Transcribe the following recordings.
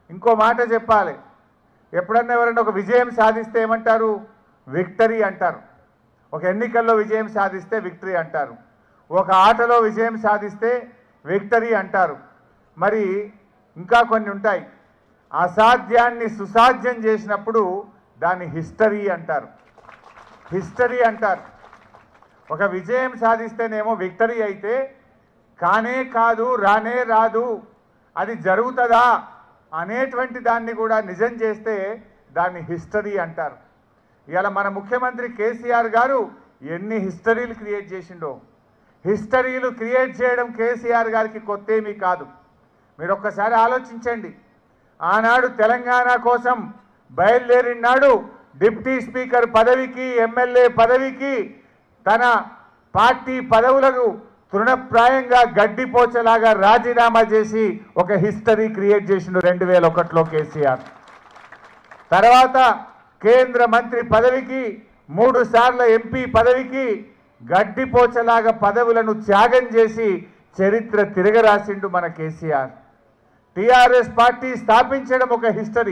ఇంకో మాట చెప్పాలి ఎప్పుడన్నా ఎవరైనా ఒక విజయం సాధిస్తే ఏమంటారు విక్టరీ అంటారు ఒక ఎన్నికల్లో విజయం సాధిస్తే విక్టరీ అంటారు ఒక ఆటలో విజయం సాధిస్తే విక్టరీ అంటారు మరి ఇంకా కొన్ని ఉంటాయి అసాధ్యాన్ని సుసాధ్యం చేసినప్పుడు దాన్ని హిస్టరీ అంటారు హిస్టరీ అంటారు ఒక విజయం సాధిస్తేనేమో విక్టరీ అయితే కానే కాదు రానే రాదు అది జరుగుతుందా అనేటువంటి దాన్ని కూడా నిజం చేస్తే దాన్ని హిస్టరీ అంటారు ఇవాళ మన ముఖ్యమంత్రి కేసీఆర్ గారు ఎన్ని హిస్టరీలు క్రియేట్ చేసిండో హిస్టరీలు క్రియేట్ చేయడం కేసీఆర్ గారికి కొత్త ఏమీ కాదు మీరు ఒక్కసారి ఆలోచించండి ఆనాడు తెలంగాణ కోసం బయలుదేరినాడు డిప్టీ స్పీకర్ పదవికి ఎమ్మెల్యే పదవికి తన పార్టీ పదవులకు తృణప్రాయంగా గడ్డిపోచలాగా రాజీనామా చేసి ఒక హిస్టరీ క్రియేట్ చేసిండు రెండు వేల ఒకటిలో కేసీఆర్ తర్వాత కేంద్ర మంత్రి పదవికి మూడు సార్ల ఎంపీ పదవికి గడ్డిపోచలాగా పదవులను త్యాగం చేసి చరిత్ర తిరగరాసిండు మన కేసీఆర్ టిఆర్ఎస్ పార్టీ స్థాపించడం ఒక హిస్టరీ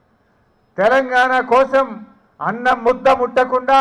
తెలంగాణ కోసం అన్నం ముద్ద ముట్టకుండా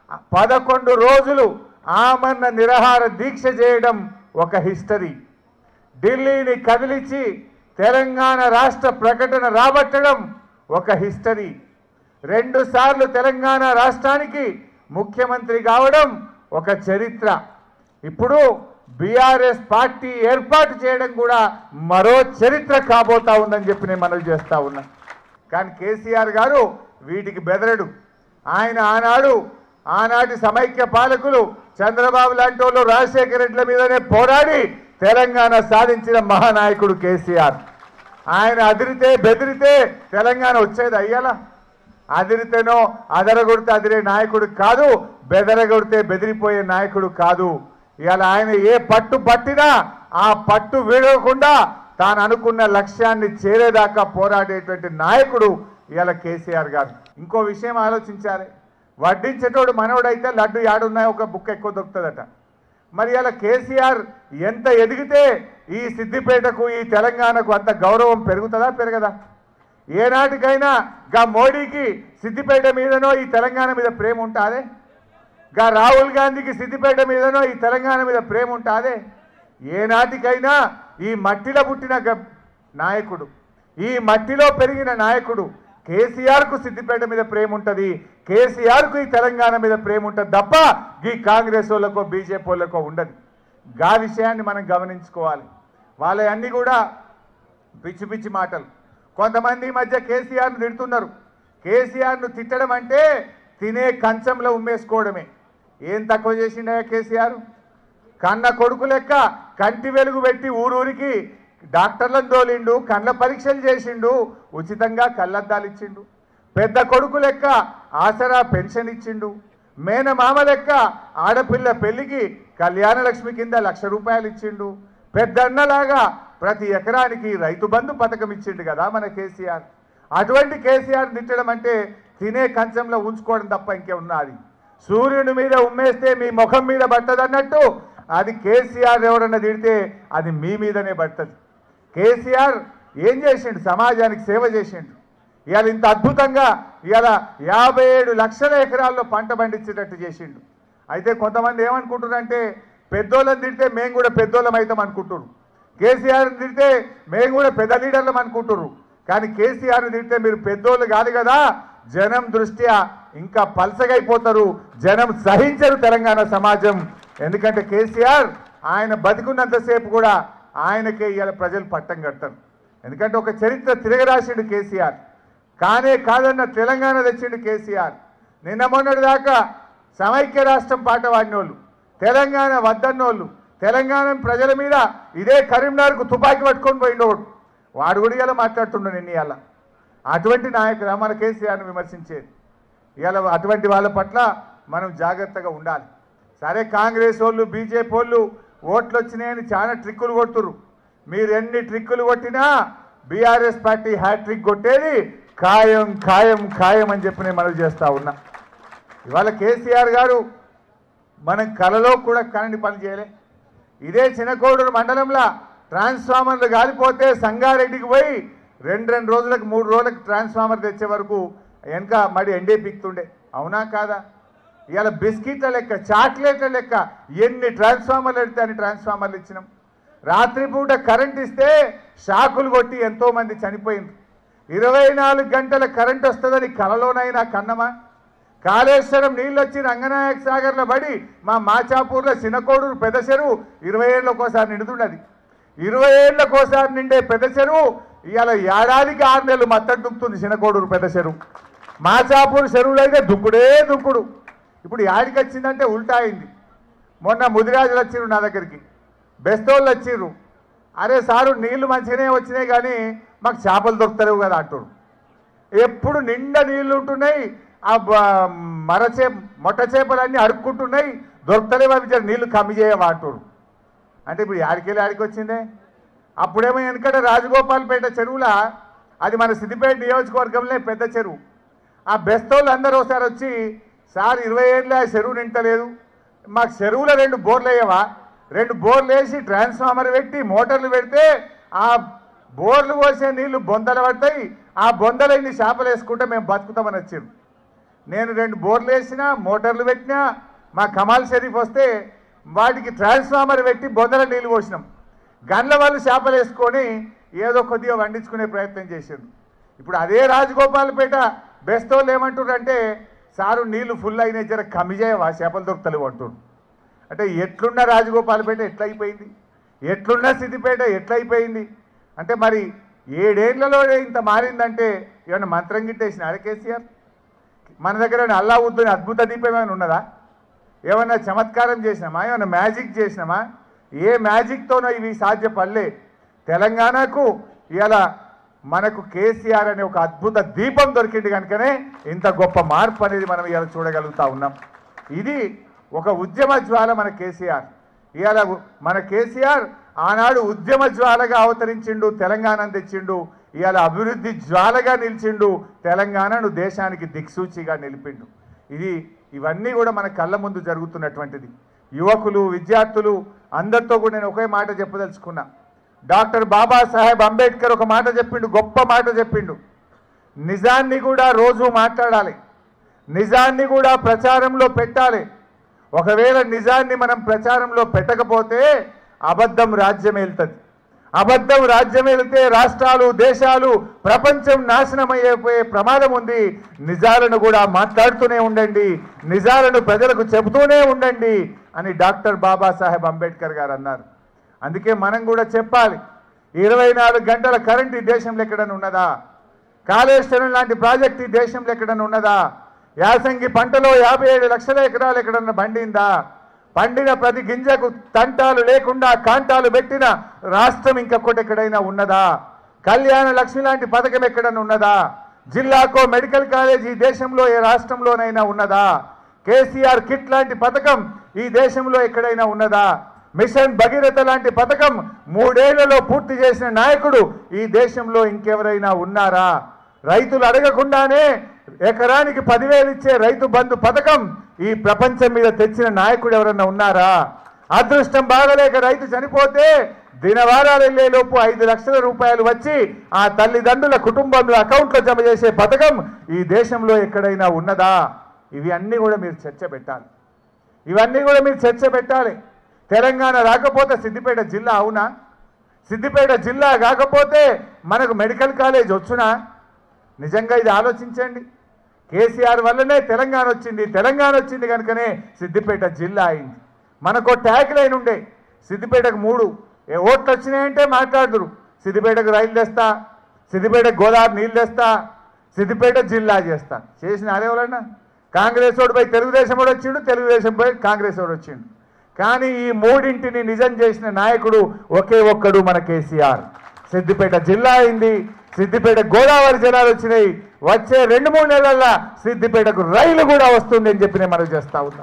పదకొండు రోజులు ఆమన్న నిరహార దీక్ష చేయడం ఒక హిస్టరీ ఢిల్లీని కదిలించి తెలంగాణ రాష్ట్ర ప్రకటన రాబట్టడం ఒక హిస్టరీ రెండు సార్లు తెలంగాణ రాష్ట్రానికి ముఖ్యమంత్రి కావడం ఒక చరిత్ర ఇప్పుడు బీఆర్ఎస్ పార్టీ ఏర్పాటు చేయడం కూడా మరో చరిత్ర కాబోతా ఉందని చెప్పి నేను మనవి చేస్తా ఉన్నా కానీ కేసీఆర్ గారు వీటికి బెదరడు ఆయన ఆనాడు ఆనాటి సమైక్య పాలకులు చంద్రబాబు లాంటి వాళ్ళు రాజశేఖర రెడ్ల మీదనే పోరాడి తెలంగాణ సాధించిన మహానాయకుడు కేసీఆర్ ఆయన అదిరితే బెదిరితే తెలంగాణ వచ్చేది అయ్యాలా అదిరితేనో అదరగొడితే అదిరే నాయకుడు కాదు బెదరగొడితే బెదిరిపోయే నాయకుడు కాదు ఇవాళ ఆయన ఏ పట్టు పట్టినా ఆ పట్టు వీడకుండా తాను అనుకున్న లక్ష్యాన్ని చేరేదాకా పోరాడేటువంటి నాయకుడు ఇవాళ కేసీఆర్ గారు ఇంకో విషయం ఆలోచించాలి వడ్డించేటోడు మనవడైతే లడ్డు యాడున్నాయో ఒక బుక్ ఎక్కువ దొరుకుతుందట మరి ఇలా కేసీఆర్ ఎంత ఎదిగితే ఈ సిద్దిపేటకు ఈ తెలంగాణకు అంత గౌరవం పెరుగుతుందా పెరగదా ఏనాటికైనా గా మోడీకి సిద్దిపేట మీదనో ఈ తెలంగాణ మీద ప్రేమ ఉంటాదే గా రాహుల్ గాంధీకి సిద్దిపేట మీదనో ఈ తెలంగాణ మీద ప్రేమ ఉంటాదే ఏనాటికైనా ఈ మట్టిలో పుట్టిన గ- నాయకుడు ఈ మట్టిలో పెరిగిన నాయకుడు కేసీఆర్కు సిద్దిపేట మీద ప్రేమ ఉంటుంది కేసీఆర్కు ఈ తెలంగాణ మీద ప్రేమ ఉంటుంది తప్ప ఈ కాంగ్రెస్ వాళ్ళకో బీజేపీ వాళ్ళకో ఉండదు గా విషయాన్ని మనం గమనించుకోవాలి వాళ్ళ అన్నీ కూడా పిచ్చి పిచ్చి మాటలు కొంతమంది ఈ మధ్య కేసీఆర్ను తిడుతున్నారు కేసీఆర్ను తిట్టడం అంటే తినే కంచంలో ఉమ్మేసుకోవడమే ఏం తక్కువ చేసిండే కేసీఆర్ కన్న కొడుకు లెక్క కంటి వెలుగు పెట్టి ఊరూరికి డాక్టర్లను తోలిండు కళ్ళ పరీక్షలు చేసిండు ఉచితంగా కళ్ళద్దాలు ఇచ్చిండు పెద్ద కొడుకు లెక్క ఆసరా పెన్షన్ ఇచ్చిండు మేనమామ లెక్క ఆడపిల్ల పెళ్లికి కళ్యాణ లక్ష్మి కింద లక్ష రూపాయలు ఇచ్చిండు పెద్దన్నలాగా ప్రతి ఎకరానికి రైతు బంధు పథకం ఇచ్చిండు కదా మన కేసీఆర్ అటువంటి కేసీఆర్ తిట్టడం అంటే తినే కంచంలో ఉంచుకోవడం తప్ప ఇంకేమున్నది సూర్యుని మీద ఉమ్మేస్తే మీ ముఖం మీద పట్టదన్నట్టు అది కేసీఆర్ ఎవరన్నా తిడితే అది మీ మీదనే పడుతుంది కేసీఆర్ ఏం చేసిండు సమాజానికి సేవ చేసిండు ఇవాళ ఇంత అద్భుతంగా ఇవాళ యాభై ఏడు లక్షల ఎకరాల్లో పంట పండించేటట్టు చేసిండు అయితే కొంతమంది ఏమనుకుంటున్నారంటే పెద్దోళ్ళని తిడితే మేము కూడా పెద్దోళ్ళం అవుతాం అనుకుంటున్నారు కేసీఆర్ని తిడితే మేము కూడా పెద్ద లీడర్లం అనుకుంటున్నారు కానీ కేసీఆర్ని తిడితే మీరు పెద్దోళ్ళు కాదు కదా జనం దృష్ట్యా ఇంకా పలసగైపోతారు జనం సహించరు తెలంగాణ సమాజం ఎందుకంటే కేసీఆర్ ఆయన బతికున్నంతసేపు కూడా ఆయనకే ఇవాళ ప్రజలు పట్టం కడతారు ఎందుకంటే ఒక చరిత్ర తిరగరాసిండు కేసీఆర్ కానే కాదన్న తెలంగాణ తెచ్చిండు కేసీఆర్ నిన్న మొన్నటి దాకా సమైక్య రాష్ట్రం పాట వాడినోళ్ళు తెలంగాణ వద్దన్నోళ్ళు తెలంగాణ ప్రజల మీద ఇదే కరీంనగర్కు తుపాకీ పట్టుకొని పోయినోడు వాడు కూడా ఇలా మాట్లాడుతుండు నిన్న ఇవాళ అటువంటి నాయకులు మన కేసీఆర్ని విమర్శించేది ఇవాళ అటువంటి వాళ్ళ పట్ల మనం జాగ్రత్తగా ఉండాలి సరే కాంగ్రెస్ వాళ్ళు బీజేపీ వాళ్ళు ఓట్లు వచ్చినాయని చాలా ట్రిక్కులు కొడుతురు మీరు ఎన్ని ట్రిక్కులు కొట్టినా బీఆర్ఎస్ పార్టీ హ్యాట్రిక్ కొట్టేది ఖాయం ఖాయం ఖాయం అని చెప్పి నేను మనవి చేస్తా ఉన్నా ఇవాళ కేసీఆర్ గారు మనం కలలో కూడా కనని పని చేయలే ఇదే చిన్నకోడూరు మండలంలో ట్రాన్స్ఫార్మర్లు గాలిపోతే సంగారెడ్డికి పోయి రెండు రెండు రోజులకు మూడు రోజులకు ట్రాన్స్ఫార్మర్ తెచ్చే వరకు వెనక మడి ఎండే పిక్తుండే అవునా కాదా ఇవాళ బిస్కెట్ల లెక్క చాక్లెట్ల లెక్క ఎన్ని ట్రాన్స్ఫార్మర్లు ఎడితే అన్ని ట్రాన్స్ఫార్మర్లు ఇచ్చినాం రాత్రిపూట కరెంట్ ఇస్తే షాకులు కొట్టి ఎంతో మంది చనిపోయింది ఇరవై నాలుగు గంటల కరెంట్ వస్తుందని కలలోనైనా కన్నమా కాళేశ్వరం నీళ్ళు వచ్చి రంగనాయక సాగర్లో పడి మా మాచాపూర్లో చిన్నకోడూరు పెద్ద చెరువు ఇరవై ఏళ్ళకోసారి నిండుతున్నది ఇరవై ఏళ్ళకోసారి నిండే పెద్ద చెరువు ఇవాళ ఏడాదికి ఆరు నెలలు మత్తడి దుక్కుతుంది చిన్నకోడూరు పెద్ద చెరువు మాచాపూర్ చెరువులో అయితే దుక్కుడే దుక్కుడు ఇప్పుడు యాడికి వచ్చిందంటే ఉల్టా అయింది మొన్న ముదిరాజులు వచ్చిర్రు నా దగ్గరికి బెస్తోళ్ళు వచ్చిర్రు అరే సారు నీళ్లు మంచిగానే వచ్చినాయి కానీ మాకు చేపలు దొరుకుతలేవు కదా అంటారు ఎప్పుడు నిండా నీళ్లు ఉంటున్నాయి ఆ బ- మర చే మొట్ట చేపలన్నీ అడుక్కుంటున్నాయి దొరుకుతలేవు అవి జర నీళ్లు కమ్మి చేయవా అంటారు అంటే ఇప్పుడు యాడికెళ్ళి ఆడికి వచ్చిందే అప్పుడేమో వెనకట రాజగోపాల్పేట చెరువుల అది మన సిద్దిపేట నియోజకవర్గంలో పెద్ద చెరువు ఆ బెస్తోళ్ళు అందరూ ఒకసారి వచ్చి సార్ ఇరవై ఏళ్ళ ఆ చెరువు నింటలేదు మాకు చెరువులో రెండు బోర్లు వేయవా రెండు బోర్లు వేసి ట్రాన్స్ఫార్మర్ పెట్టి మోటార్లు పెడితే ఆ బోర్లు పోసే నీళ్లు బొందలు పడతాయి ఆ బొందలు ఇన్ని చేపలు వేసుకుంటే మేము బతుకుతామని వచ్చారు నేను రెండు బోర్లు వేసినా మోటార్లు పెట్టినా మా కమాల్ షరీఫ్ వస్తే వాటికి ట్రాన్స్ఫార్మర్ పెట్టి బొందల నీళ్ళు పోసినాం గన్ల వాళ్ళు చేపలు వేసుకొని ఏదో కొద్దిగా వండించుకునే ప్రయత్నం చేశారు ఇప్పుడు అదే రాజగోపాలపేట బెస్తోళ్ళు ఏమంటారంటే సారు నీళ్లు ఫుల్ అయిన జర కమ్మి చేయవా చేపలు దొరుకుతలేవు అంటారు అంటే ఎట్లున్న రాజగోపాలపేట ఎట్లయిపోయింది ఎట్లున్న సిద్దిపేట ఎట్లయిపోయింది అంటే మరి ఏడేళ్లలో ఇంత మారిందంటే ఏమన్నా మంత్రం గిట్టేసిన కేసీఆర్ మన దగ్గర అల్లావుద్దుని అద్భుత దీపం ఏమైనా ఉన్నదా ఏమన్నా చమత్కారం చేసినామా ఏమన్నా మ్యాజిక్ చేసినామా ఏ మ్యాజిక్తోనో ఇవి సాధ్యపడలే తెలంగాణకు ఇలా మనకు కేసీఆర్ అనే ఒక అద్భుత దీపం దొరికింది కనుకనే ఇంత గొప్ప మార్పు అనేది మనం ఇలా చూడగలుగుతా ఉన్నాం ఇది ఒక ఉద్యమ జ్వాల మన కేసీఆర్ ఇవాళ మన కేసీఆర్ ఆనాడు ఉద్యమ జ్వాలగా అవతరించిండు తెలంగాణను తెచ్చిండు ఇవాళ అభివృద్ధి జ్వాలగా నిలిచిండు తెలంగాణను దేశానికి దిక్సూచిగా నిలిపిండు ఇది ఇవన్నీ కూడా మన కళ్ళ ముందు జరుగుతున్నటువంటిది యువకులు విద్యార్థులు అందరితో కూడా నేను ఒకే మాట చెప్పదలుచుకున్నా డాక్టర్ బాబాసాహెబ్ అంబేద్కర్ ఒక మాట చెప్పిండు గొప్ప మాట చెప్పిండు నిజాన్ని కూడా రోజు మాట్లాడాలి నిజాన్ని కూడా ప్రచారంలో పెట్టాలి ఒకవేళ నిజాన్ని మనం ప్రచారంలో పెట్టకపోతే అబద్ధం రాజ్యం వెళ్తుంది అబద్ధం రాజ్యం వెళ్తే రాష్ట్రాలు దేశాలు ప్రపంచం నాశనం అయిపోయే ప్రమాదం ఉంది నిజాలను కూడా మాట్లాడుతూనే ఉండండి నిజాలను ప్రజలకు చెబుతూనే ఉండండి అని డాక్టర్ బాబాసాహెబ్ అంబేద్కర్ గారు అన్నారు అందుకే మనం కూడా చెప్పాలి ఇరవై నాలుగు గంటల కరెంట్ ఈ దేశంలో ఎక్కడైనా ఉన్నదా కాళేశ్వరం లాంటి ప్రాజెక్ట్ ఈ దేశంలో ఎక్కడైనా ఉన్నదా యాసంగి పంటలో యాభై ఏడు లక్షల ఎకరాలు ఎక్కడన్నా పండిందా పండిన ప్రతి గింజకు తంటాలు లేకుండా కాంటాలు పెట్టిన రాష్ట్రం ఇంకొకటి ఎక్కడైనా ఉన్నదా కళ్యాణ లక్ష్మి లాంటి పథకం ఎక్కడైనా ఉన్నదా జిల్లాకో మెడికల్ కాలేజ్ ఈ దేశంలో ఏ రాష్ట్రంలోనైనా ఉన్నదా కేసీఆర్ కిట్ లాంటి పథకం ఈ దేశంలో ఎక్కడైనా ఉన్నదా మిషన్ భగీరథ లాంటి పథకం మూడేళ్లలో పూర్తి చేసిన నాయకుడు ఈ దేశంలో ఇంకెవరైనా ఉన్నారా రైతులు అడగకుండానే ఎకరానికి పదివేలు ఇచ్చే రైతు బంధు పథకం ఈ ప్రపంచం మీద తెచ్చిన నాయకుడు ఎవరన్నా ఉన్నారా అదృష్టం బాగలేక రైతు చనిపోతే దినవారాలు వెళ్లే లోపు ఐదు లక్షల రూపాయలు వచ్చి ఆ తల్లిదండ్రుల కుటుంబంలో అకౌంట్లో జమ చేసే పథకం ఈ దేశంలో ఎక్కడైనా ఉన్నదా ఇవి అన్నీ కూడా మీరు చర్చ పెట్టాలి ఇవన్నీ కూడా మీరు చర్చ పెట్టాలి తెలంగాణ రాకపోతే సిద్దిపేట జిల్లా అవునా సిద్దిపేట జిల్లా కాకపోతే మనకు మెడికల్ కాలేజ్ వచ్చునా నిజంగా ఇది ఆలోచించండి కేసీఆర్ వల్లనే తెలంగాణ వచ్చింది తెలంగాణ వచ్చింది కనుకనే సిద్దిపేట జిల్లా అయింది మనకు ట్యాగ్ లైన్ ఉండే సిద్దిపేటకు మూడు ఏ ఓట్లు వచ్చినాయంటే మాట్లాడుదురు సిద్దిపేటకు రైలు తెస్తా సిద్దిపేటకు గోదావరి నీళ్ళు తెస్తా సిద్దిపేట జిల్లా చేస్తా చేసిన అరేవాళ్ళన్నా కాంగ్రెస్ వాడు పోయి తెలుగుదేశం వాడు వచ్చిండు తెలుగుదేశం పోయి కాంగ్రెస్ వాడు వచ్చిండు కానీ ఈ మూడింటిని నిజం చేసిన నాయకుడు ఒకే ఒక్కడు మన కేసీఆర్ సిద్దిపేట జిల్లా అయింది సిద్దిపేట గోదావరి జిల్లాలు వచ్చినాయి వచ్చే రెండు మూడు నెలల్లో సిద్దిపేటకు రైలు కూడా వస్తుంది అని చెప్పి నేను మనవి చేస్తా ఉన్నా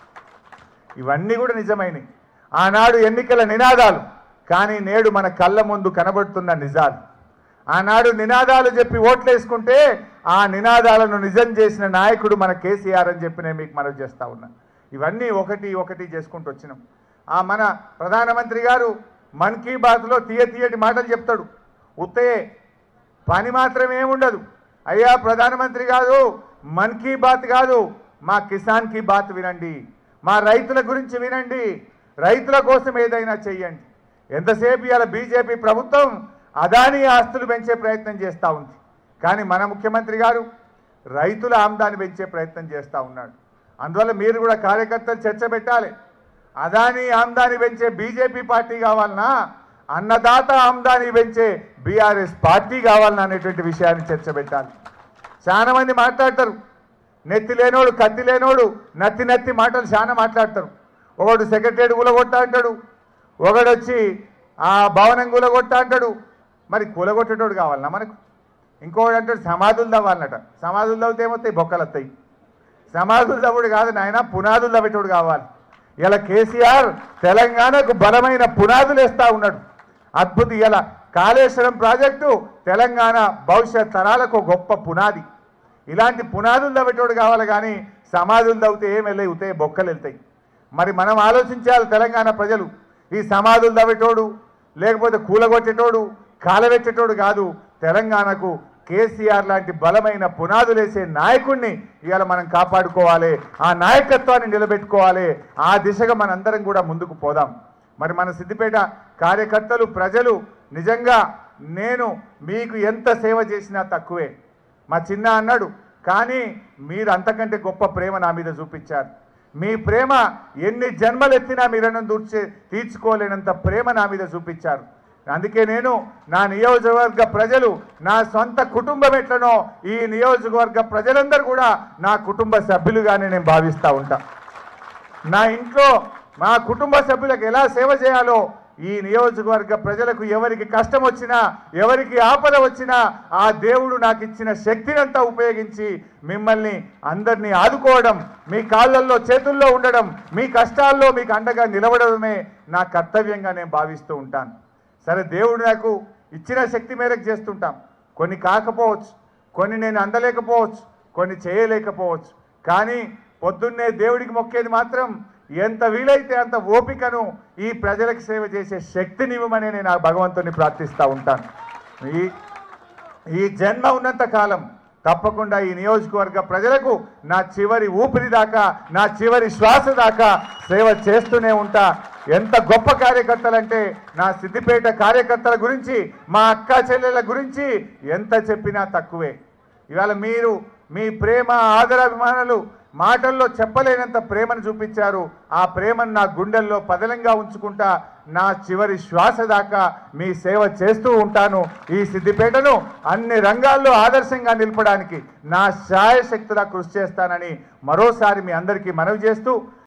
ఇవన్నీ కూడా నిజమైనవి ఆనాడు ఎన్నికల నినాదాలు కానీ నేడు మన కళ్ళ ముందు కనబడుతున్న నిజాలు ఆనాడు నినాదాలు చెప్పి ఓట్లేసుకుంటే ఆ నినాదాలను నిజం చేసిన నాయకుడు మన కేసీఆర్ అని చెప్పి నేను మీకు మనవి చేస్తా ఉన్నా ఇవన్నీ ఒకటి ఒకటి చేసుకుంటూ వచ్చినాం ఆ మన ప్రధానమంత్రి గారు మన్ కీ బాత్లో తీయ తీయటి మాటలు చెప్తాడు ఉత్తయే పని మాత్రం ఏముండదు అయ్యా ప్రధానమంత్రి కాదు మన్ కీ బాత్ కాదు మా కిసాన్ కీ బాత్ వినండి మా రైతుల గురించి వినండి రైతుల కోసం ఏదైనా చెయ్యండి ఎంతసేపు ఇవాళ బీజేపీ ప్రభుత్వం అదానీ ఆస్తులు పెంచే ప్రయత్నం చేస్తూ ఉంది కానీ మన ముఖ్యమంత్రి గారు రైతుల ఆమ్దాన్ని పెంచే ప్రయత్నం చేస్తూ ఉన్నాడు అందువల్ల మీరు కూడా కార్యకర్తలు చర్చ పెట్టాలి అదానీ ఆమ్దాని పెంచే బీజేపీ పార్టీ కావాలన్నా అన్నదాత ఆమ్దాని పెంచే బీఆర్ఎస్ పార్టీ కావాలన్నా అనేటువంటి విషయాన్ని చర్చ పెట్టాలి చాలా మంది మాట్లాడతారు నెత్తి లేనోడు కత్తి లేనోడు నత్తి నత్తి మాటలు చాలా మాట్లాడతారు ఒకడు సెక్రటరీ కూలగొట్టా అంటాడు ఒకడొచ్చి ఆ భవనం కూలగొట్టా అంటాడు మరి కూలగొట్టేటోడు కావాలన్నా మనకు ఇంకోటి అంటాడు సమాధులు తవ్వాలన్నట సమాధులు తవ్వితే ఏమొస్తాయి బొక్కలు వస్తాయి సమాధులు తవ్వుడు కాదు నాయన పునాదులు తవ్వేటోడు కావాలి ఇలా కేసీఆర్ తెలంగాణకు బలమైన పునాదులు వేస్తా ఉన్నాడు అద్భుత ఇలా కాళేశ్వరం ప్రాజెక్టు తెలంగాణ భవిష్యత్ తరాలకు ఒక గొప్ప పునాది ఇలాంటి పునాదులు తవ్వేటోడు కావాలి కానీ సమాధులు తవ్వితే ఏం వెళ్ళాయి ఉతాయి బొక్కలు వెళ్తాయి మరి మనం ఆలోచించాలి తెలంగాణ ప్రజలు ఈ సమాధులు తవ్వేటోడు లేకపోతే కూలగొట్టేటోడు కాలవెట్టేటోడు కాదు తెలంగాణకు కేసీఆర్ లాంటి బలమైన పునాదులేసే నాయకుడిని ఇవాళ మనం కాపాడుకోవాలి ఆ నాయకత్వాన్ని నిలబెట్టుకోవాలి ఆ దిశగా మనందరం కూడా ముందుకు పోదాం మరి మన సిద్దిపేట కార్యకర్తలు ప్రజలు నిజంగా నేను మీకు ఎంత సేవ చేసినా తక్కువే మా చిన్న అన్నాడు కానీ మీరు అంతకంటే గొప్ప ప్రేమ నా మీద చూపించారు మీ ప్రేమ ఎన్ని జన్మలు ఎత్తినా మీరన్నం దూర్చే తీర్చుకోలేనంత ప్రేమ నా మీద చూపించారు అందుకే నేను నా నియోజకవర్గ ప్రజలు నా సొంత కుటుంబం ఎట్లనో ఈ నియోజకవర్గ ప్రజలందరూ కూడా నా కుటుంబ సభ్యులుగానే నేను భావిస్తూ ఉంటా నా ఇంట్లో మా కుటుంబ సభ్యులకు ఎలా సేవ చేయాలో ఈ నియోజకవర్గ ప్రజలకు ఎవరికి కష్టం వచ్చినా ఎవరికి ఆపద వచ్చినా ఆ దేవుడు నాకు ఇచ్చిన శక్తినంతా ఉపయోగించి మిమ్మల్ని అందరినీ ఆదుకోవడం మీ కాళ్ళల్లో చేతుల్లో ఉండడం మీ కష్టాల్లో మీకు అండగా నిలవడమే నా కర్తవ్యంగా నేను భావిస్తూ ఉంటాను సరే దేవుడు నాకు ఇచ్చిన శక్తి మేరకు చేస్తుంటాం కొన్ని కాకపోవచ్చు కొన్ని నేను అందలేకపోవచ్చు కొన్ని చేయలేకపోవచ్చు కానీ పొద్దున్నే దేవుడికి మొక్కేది మాత్రం ఎంత వీలైతే అంత ఓపికను ఈ ప్రజలకు సేవ చేసే శక్తిని ఇవ్వమని నేను ఆ భగవంతుని ప్రార్థిస్తూ ఉంటాను ఈ ఈ జన్మ ఉన్నంత కాలం తప్పకుండా ఈ నియోజకవర్గ ప్రజలకు నా చివరి ఊపిరి దాకా నా చివరి శ్వాస దాకా సేవ చేస్తూనే ఉంటా ఎంత గొప్ప కార్యకర్తలంటే నా సిద్దిపేట కార్యకర్తల గురించి మా అక్క చెల్లెల గురించి ఎంత చెప్పినా తక్కువే ఇవాళ మీరు మీ ప్రేమ ఆదరాభిమానాలు మాటల్లో చెప్పలేనంత ప్రేమను చూపించారు ఆ ప్రేమను నా గుండెల్లో పదలంగా ఉంచుకుంటా నా చివరి శ్వాస దాకా మీ సేవ చేస్తూ ఉంటాను ఈ సిద్దిపేటను అన్ని రంగాల్లో ఆదర్శంగా నిలపడానికి నా శాయశక్తులా కృషి చేస్తానని మరోసారి మీ అందరికీ మనవి చేస్తూ